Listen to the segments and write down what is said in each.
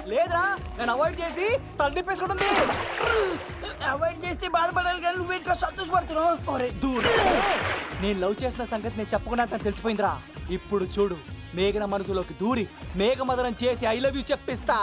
లేదురా నేను అవాయిడ్ చేసి తల తిప్పేసుకుంటుంది అవాయిడ్ చేస్తే బాధపడాలి కానీ నువ్వేంటో సంతోషపడుతున్నావు ఒరే దూర్ నేను లవ్ చేసిన సంగతి నేను చెప్పకుండా తను తెలిసిపోయిందిరా ఇప్పుడు చూడు మేఘన మనసులోకి దూరి మేఘమదనం చేసి ఐ లవ్ యూ చెప్పిస్తా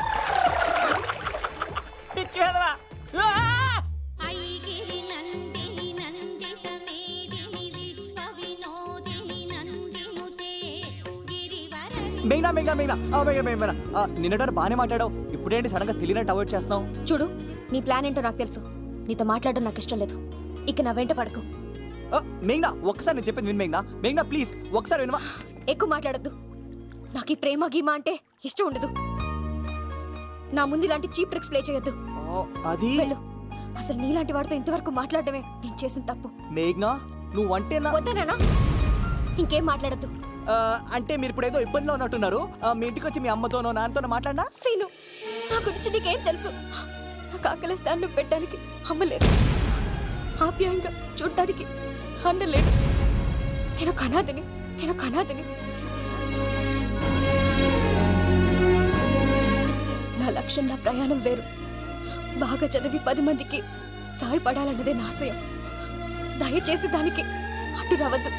పిచ్చి వెధవా. ఆ! ఐగిరి నందిని నందిత మేదిని విశ్వ వినోదిని నందినుతే గిరివర మేఘనా మేఘనా మేఘనా ఆ, మేఘనా మేఘనా ఆ, నిన్నటి బాగానే మాట్లాడావు ఇప్పుడేంటి సడన్ గా తెలియనట్టు అవాయిడ్ చేస్తున్నావు చూడు నీ ప్లాన్ ఏంటో నాకు తెలుసు నీతో మాట్లాడడం నాకు ఇష్టం లేదు ఇక నా వెంట పడకు ఆ, మేఘనా ఒకసారి నేను చెప్పింది విను మేఘనా మేఘనా ప్లీజ్ ఒకసారి వినవా ఎక్కువ మాట్లాడద్దు నాకు ఈ ప్రేమ గీమా అంటే ఇష్టం ఉండదు నా ముందు ఇలాంటి చీప్ ట్రిక్స్ ప్లే చేయొద్దు ఆ, అది వెళ్ళు అసలు నీలాంటి వాడితో ఇంతవరకు మాట్లాడటమే నేను చేసిన తప్పు మేఘనా నువ్వు అంటే నా వద్దనేనా ఇంకేం మాట్లాడద్దు ఆ, అంటే మీరు ఇప్పుడు ఏదో ఇబ్బందిలో ఉన్నట్టున్నారు ఆ, మీ ఇంటికి వచ్చి మీ అమ్మతోనో నాన్నతోనో మాట్లాడినా సీను నా గురించి నీకేం తెలుసు నాకు ఆకలిస్తే అన్నం పెట్టడానికి అమ్మలేదు ఆప్యాయంగా చూడటానికి అన్నలేడు నేను కనాదిని నేను కనాదిని నా లక్ష్యం నా ప్రయాణం వేరు బాగా చదివి పది మందికి సాయపడాలన్నదే నా ఆశయం దయచేసి దానికి అడ్డు రావద్దు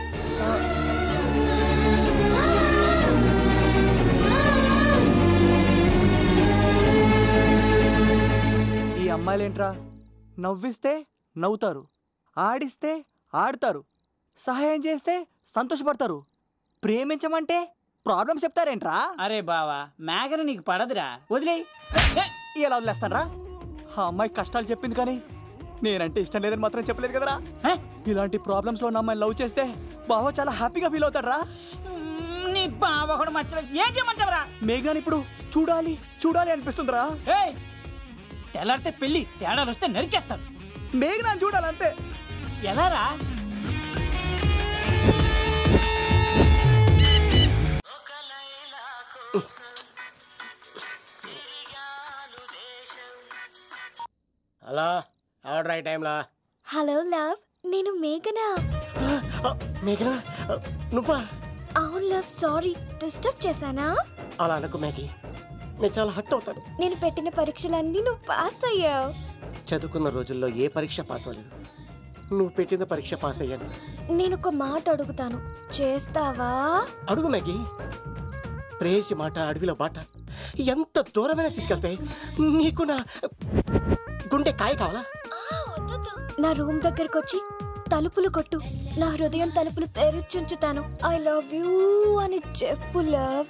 ఈ అమ్మాయిలేంట్రా నవ్విస్తే నవ్వుతారు ఆడిస్తే ఆడతారు సహాయం చేస్తే సంతోషపడతారు ప్రేమించమంటే ప్రాబ్లం చెప్తారేంట్రా అరే బావా మేఘన నీకు పడదురా వదిలే ఇలా వదిలేస్తానరా ఆ అమ్మాయి కష్టాలు చెప్పింది కానీ నేనంటే ఇష్టం లేదని మాత్రం చెప్పలేదు కదరా ఇలాంటి ప్రాబ్లమ్స్ లో ఉన్న అమ్మాయిని లవ్ చేస్తే బావ చాలా హ్యాపీగా ఫీల్ అవుతాడరా నీ బావ కూడా మచ్చలేదు ఏం చేయమంటావురా మేఘాని ఇప్పుడు చూడాలి చూడాలి అనిపిస్తుందిరా ఏయ్ తెల్లారితే పెళ్లి తేడాలు వస్తే నరికేస్తాను మేఘనాన్ని చూడాలి అంతే ఎలా రా అలా ఆర్డర్ అయ్యే టైంలా హలో లవ్ నేను మేఘనా మేఘనా నువ్వా అవును లవ్ సారీ డిస్టర్బ్ చేశానా అలా అనకు మ్యాగీ నేను చాలా హట్ అవుతాను నేను పెట్టిన పరీక్షలన్నీ నువ్వు పాస్ అయ్యావు చదువుకున్న రోజుల్లో ఏ పరీక్ష పాస్ అవ్వలేదు నువ్వు పెట్టిన పరీక్ష పాస్ అయ్యాను నేను ఒక మాట అడుగుతాను చేస్తావా అడుగు మ్యాగీ ప్రేయసి మాట అడవిలో బాట ఎంత దూరమైనా తీసుకెళ్తాయి నీకు నా గుండె కాయ కావాలా నా రూమ్ దగ్గరకు వచ్చి తలుపులు కొట్టు నా హృదయం తలుపులు తెరిచుంచుతాను ఐ లవ్ యూ అని చెప్పు లవ్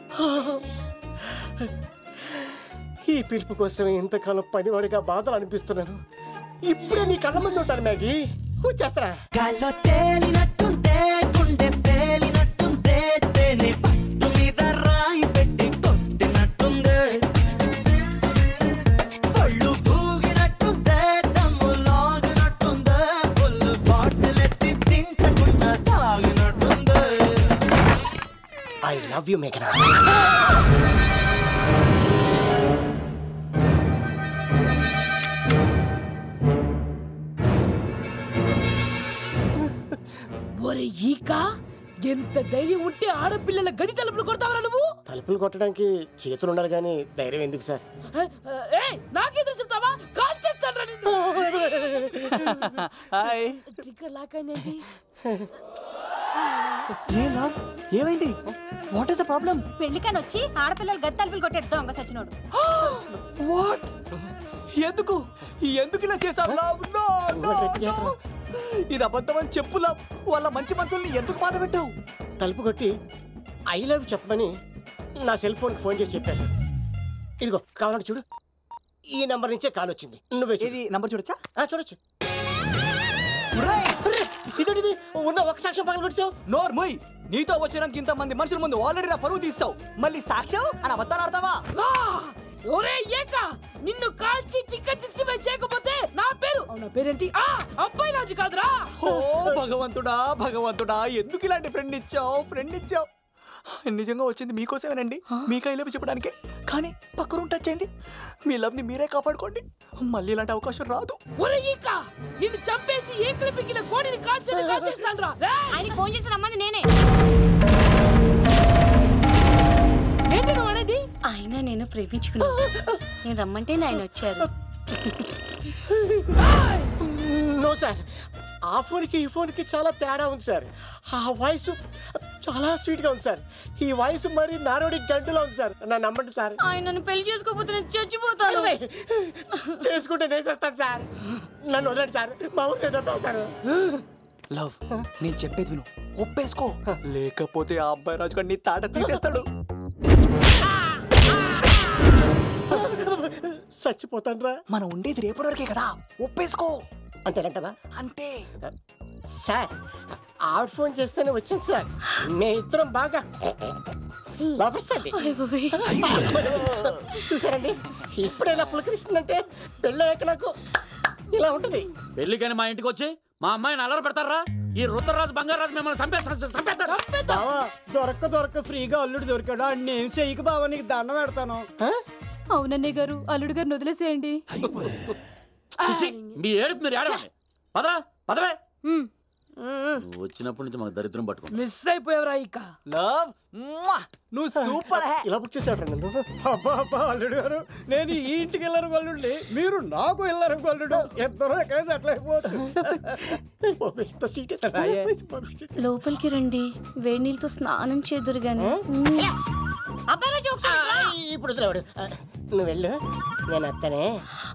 ఈ పిలుపు కోసం ఇంతకాలం పనివాడిగా బాధలు అనిపిస్తున్నాను ఇప్పుడే నీ కళ్ళ ముందు ఉంటాను మ్యాగీ వచ్చేస్తారా గాల్లో తేలినట్టుందే గుండె తేలినట్టుందే తేనె పట్టు మీద రాయి పెట్టి కొట్టినట్టుందే ఒళ్ళు పూగినట్టుందే దమ్ము లాగినట్టుందే ఫుల్ బాటిల్ ఎత్తి దించకుండా తాగినట్టుందే ఐ లవ్ యూ మేఘనా ఒరే ఈక ఎంత ధైర్యం ఉంటే ఆడపిల్లల గడి తలుపులు కొడతావరా నువ్వు తలుపులు కొట్టడానికి చేతులు ఉండాలి కానీ ధైర్యం ఎందుకు సార్ ఏ నాకెదురు చెప్తావా కాల్ చేస్తాను నిన్ను హాయ్ ట్రిగ్గర్ లాక్ అయిందేంటి ఏ లవ్ ఏమైంది వాట్ ఇస్ ద ప్రాబ్లం పెళ్లికని వచ్చి ఆడపిల్లలు గది తలుపులు కొట్టాడు దొంగ సచ్చినోడు వాట్ ఎందుకు ఎందుకు ఇలా చేసావు లవ్ నో నో ఇది అబద్ధం అని చెప్పు లవ్ వాళ్ళ మంచి మనుషుల్ని ఎందుకు బాధ పెట్టావు తలుపు కొట్టి ఐ లవ్ చెప్పమని నా సెల్ ఫోన్కి ఫోన్ చేసి చెప్పాను ఇదిగో కావాలంటే చూడు ఈ నంబర్ నుంచే కాల్ వచ్చింది నువ్వే చూడు. ఇది నంబర్ చూడొచ్చా ఆ, చూడొచ్చు ఇదేంటిది ఉన్న ఒక సాక్ష్యం పగల కొట్టావు నోర్ ముయ్ నీతో వచ్చినాక ఇంత మంది మనుషుల ముందు ఆల్రెడీ నా పరువు తీస్తావు మళ్ళీ సాక్ష్యం అని అబద్ధాలు ఆడతావా ఆ! ఒరే ఏక నిన్ను కాల్చి చికెన్ సిక్స్టీ ఫైవ్ చేయకపోతే నా పేరు అవును, నా పేరేంటి ఆ అబ్బాయి రాజు కాదురా ఓ భగవంతుడా భగవంతుడా ఎందుకు ఇలాంటి ఫ్రెండ్ ఇచ్చావు ఫ్రెండ్ ఇచ్చావు నిజంగా వచ్చింది మీకోసమేనండి మీ కైలో చెప్పడానికి కానీ పక్క రూమ్ టచ్ అయింది మీ లవ్ ని మీరే కాపాడుకోండి మళ్ళీ ఇలాంటి అవకాశం రాదు ఒరే ఈక నిన్ను చంపేసి ఏకలు పిగిన కోడిని కాల్చేది కాల్చేస్తాను రా ఆయన ఫోన్ చేసి రమ్మని నేనే ఏంటి నువ్వు అనేది ఆయన నేను ప్రేమించుకున్నాను నేను రమ్మంటే ఆయన వచ్చారు నో సార్ ఆ ఫోన్కి ఈ ఫోన్కి చాలా తేడా ఉంది సార్ ఆ వాయిస్ చాలా స్వీట్గా ఉంది సార్ ఈ వాయిస్ మరి నారోడి గంటలో ఉంది సార్ నన్ను నమ్మండి సార్ ఆయన నన్ను పెళ్లి చేసుకోకపోతే నేను చచ్చిపోతాను చేసుకుంటే నేను చేస్తాను సార్ నన్ను వదలండి సార్ మా ఊరు నేను నమ్మేస్తాను లవ్ నేను చెప్పేది విను ఒప్పేసుకో లేకపోతే ఆ అబ్బాయి రాజు గారు నీ తాట తీసేస్తాడు చచ్చిపోతాను రా మనం ఉండేది రేపటి వరకే కదా ఒప్పేసుకో అంతేనంటవా అంతే సార్ ఆవిడ ఫోన్ చేస్తేనే వచ్చాను సార్ మే ఇద్దరం బాగా లవర్స్ అండి చూసారండి ఇప్పుడే ఇలా పులకరిస్తుందంటే పెళ్ళయ్యాక నాకు ఇలా ఉంటుంది పెళ్లికని మా ఇంటికి వచ్చి మా అమ్మాయిని అల్లరి పెడతారా ఈ రుద్రరాజు బంగారాజు మిమ్మల్ని చంపేస్తా చంపేస్తారు బావా దొరక్క దొరక్క ఫ్రీగా అల్లుడు దొరికాడు అన్ని ఏం చెయ్యకు బావా నీకు దండం పెడతాను అవునన్నయ్య గారు అల్లుడు గారిని వదిలేసేయండి చిచి, మీ ఏడుపు మీరు ఏడవండి పదరా పదవే నువ్వు వచ్చినప్పటి నుంచి మాకు దరిద్రం పట్టుకుంది మిస్ అయిపోయావురా ఇక లవ్ నువ్వు సూపర్ హే ఇలా బుక్ చేసాడు నన్ను అబ్బా అబ్బా అల్లుడు గారు నేను ఈ ఇంటికి వెళ్ళరు గల్లుండి మీరు నాకు వెళ్ళరు గల్లుడు ఇద్దరు ఎక్కడ సెటిల్ అయిపోవచ్చు ఇంత స్వీట్ లోపలికి రండి వేడి నీళ్ళతో స్నానం చేదురు గాని అబ్బాయి జోక్స్ ఇప్పుడు వదిలేవాడు ఆ, నువ్వు వెళ్ళు నేను అత్తనే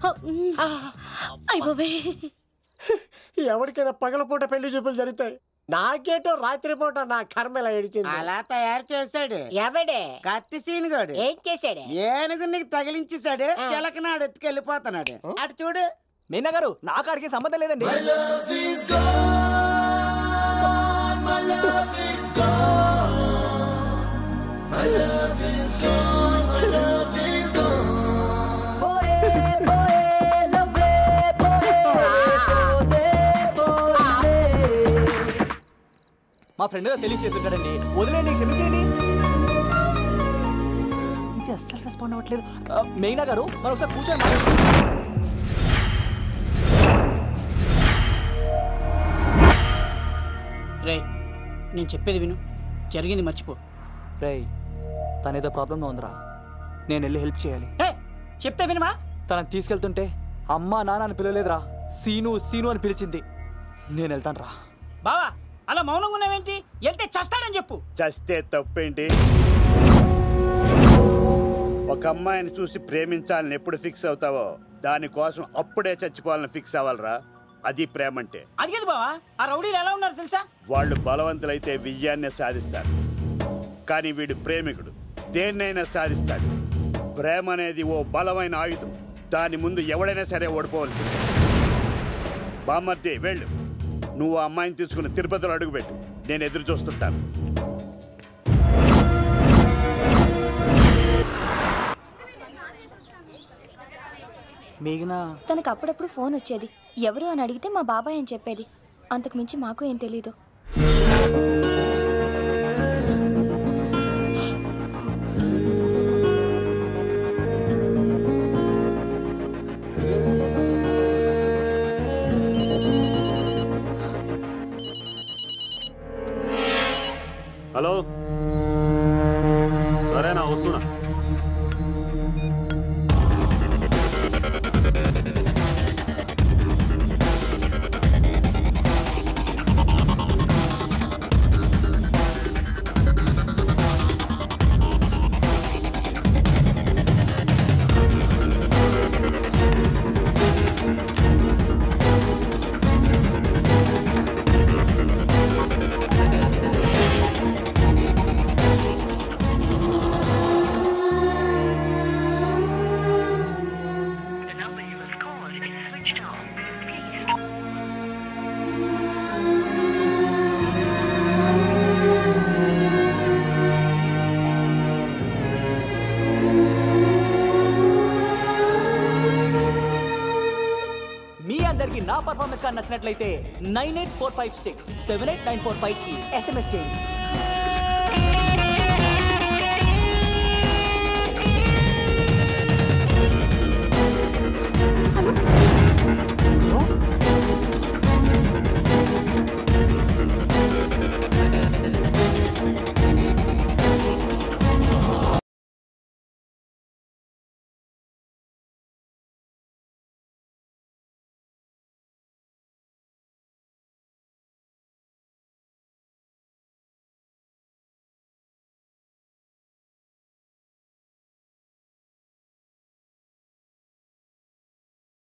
అయిపోయి ఎవరికైనా పగలపూట పెళ్లి చూపులు జరుగుతాయి నాకేటో రాత్రిపూట నా కర్మ ఇలా ఏడిచింది అలా తయారు చేశాడు ఎవడే కత్తి సీనుగాడు ఏం చేశాడే ఏనుగు నీకు తగిలించేశాడు చిలకనాడు ఎత్తుకెళ్ళిపోతున్నాడు అటు చూడు మీనా గారు నాకు ఆడికి సంబంధం లేదండి మా ఫ్రెండ్ తెలియచేస్తుంటాడండి వదిలేండి క్షమించండి ఇది అస్సలు రెస్పాండ్ అవ్వట్లేదు ఆ, మెయినా గారు మనం ఒకసారి కూర్చొని మాట్లాడుకుందాం. రే నేను చెప్పేది విను జరిగింది మర్చిపో రేయ్ తనేదో ప్రాబ్లంలో ఉందిరా నేను వెళ్ళి హెల్ప్ చేయాలి ఏ చెప్తే వినమా తనని తీసుకెళ్తుంటే అమ్మా నాన్న అని పిలవలేదురా సీను సీను అని పిలిచింది నేను వెళ్తాను రా బావా అలా మౌనంగా ఉన్నావేంటి వెళ్తే చస్తాడని చెప్పు చస్తే తప్పేంటి ఒక అమ్మాయిని చూసి ప్రేమించాలని ఎప్పుడు ఫిక్స్ అవుతావో దానికోసం అప్పుడే చచ్చిపోవాలని ఫిక్స్ అవ్వాలరా అది ప్రేమంటే అది కదా బావా ఆ రౌడీలు ఎలా ఉన్నారు తెలుసా వాళ్ళు బలవంతులైతే విజయాన్నే సాధిస్తారు కానీ వీడు ప్రేమికుడు దేన్నైనా సాధిస్తాడు ప్రేమ అనేది ఓ బలమైన ఆయుధం దాని ముందు ఎవడైనా సరే ఓడిపోవలసింది బామ్మర్ది వెళ్ళు నువ్వు ఆ అమ్మాయిని తీసుకుని తిరుపతిలో అడుగుపెట్టు నేను ఎదురు చూస్తుంటాను మేఘనా తనకు అప్పుడప్పుడు ఫోన్ వచ్చేది ఎవరు అని అడిగితే మా బాబాయ్ అని చెప్పేది అంతకు మించి మాకు ఏం తెలీదు హలో సరేనా వస్తున్నా మీ అందరికి నా పర్ఫార్మెన్స్ గా నచ్చినట్లయితే nine eight four five six seven eight nine four five కి ఎస్ఎంఎస్ చేయండి